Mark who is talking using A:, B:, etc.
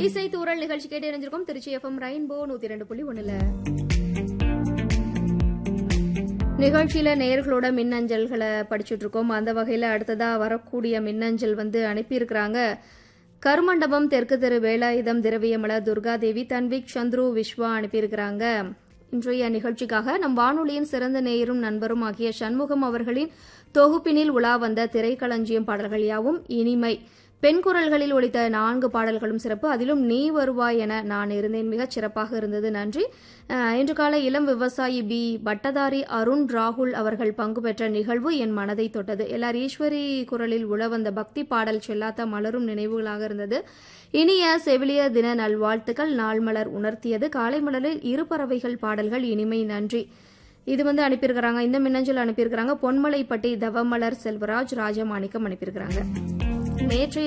A: இசை தூரல் நிகழ்ச்சி கேட்டு இணைஞ்சிருக்கோம் திருச்சி எஃப்எம் ரெயின்போ நூத்தி ரெண்டு புள்ளி ஒண்ணுல நிகழ்ச்சியில நேர்களோட மின்னஞ்சல்களை படிச்சுட்டு இருக்கோம் அந்த வகையில அடுத்ததா வரக்கூடிய மின்னஞ்சல் வந்து அனுப்பியிருக்கிறாங்க கருமண்டபம் தெற்கு தெரு வேலாயுதம் திரவியமல துர்காதேவி தன்விக் சந்துரு விஸ்வா அனுப்பியிருக்கிறாங்க இன்றைய நிகழ்ச்சிக்காக நம் வானொலியின் சிறந்த நேயரும் நண்பரும் ஆகிய சண்முகம் அவர்களின் தொகுப்பினில் உலா வந்த திரைக்களஞ்சியம் பாடல்கள் யாவும் இனிமை பெண் குரல்களில் ஒலித்த நான்கு பாடல்களும் சிறப்பு அதிலும் நீ வருவாய் என நான் இருந்தேன் மிகச் சிறப்பாக இருந்தது நன்றி அஹ், இன்று காலை இளம் விவசாயி பி பட்டதாரி அருண் ராகுல் அவர்கள் பங்கு பெற்ற நிகழ்வு என் மனதை தொட்டது எல்லார் ஈஸ்வரி குரலில் உழவந்த பக்தி பாடல் செல்லாத்த மலரும் நினைவுகளாக இருந்தது இனிய செவிலிய தின நல்வாழ்த்துக்கள் நாள் மலர் உணர்த்தியது காலை மலரில் இரு பறவைகள் பாடல்கள் இனிமை நன்றி இது வந்து அனுப்பியிருக்கிறாங்க இந்த மின்னஞ்சல் அனுப்பியிருக்கிறாங்க பொன்மலைப்பட்டி தவமலர் செல்வராஜ் ராஜமாணிக்கம் அனுப்பியிருக்கிறாங்க நேற்றைய